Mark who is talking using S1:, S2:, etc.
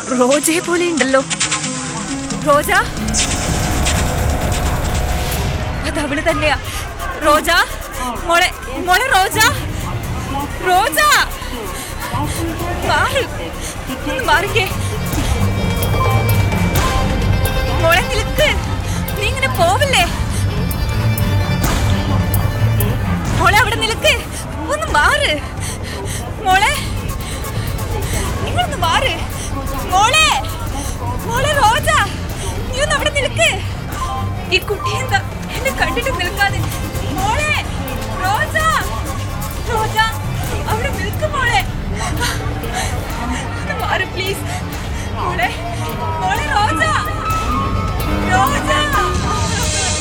S1: റോജയെ പോലെ ഉണ്ടല്ലോ റോജ അത് അവള് തന്നെയാ റോജ മോളെ മോളെ റോജ റോജ മാറി ഒന്ന് മാറിക്കേ മോളെ നിൽക്ക് നീ ഇങ്ങനെ പോവില്ലേ മോളെ അവിടെ നിൽക്ക് ഒന്ന് മാറ് മോളെ നിങ്ങളൊന്ന് മാറ് മോളെ മോളെ റോജ നീ ഒന്ന് അവിടെ നിൽക്ക് ഈ കുട്ടി എന്താ എന്നെ കണ്ടിട്ട് നിൽക്കാതെ മോളെ റോജ റോജ അവിടെ നിൽക്ക് മോളെ ഒന്ന് മാറ് പ്ലീസ് മോളെ മോളെ റോജ റോജ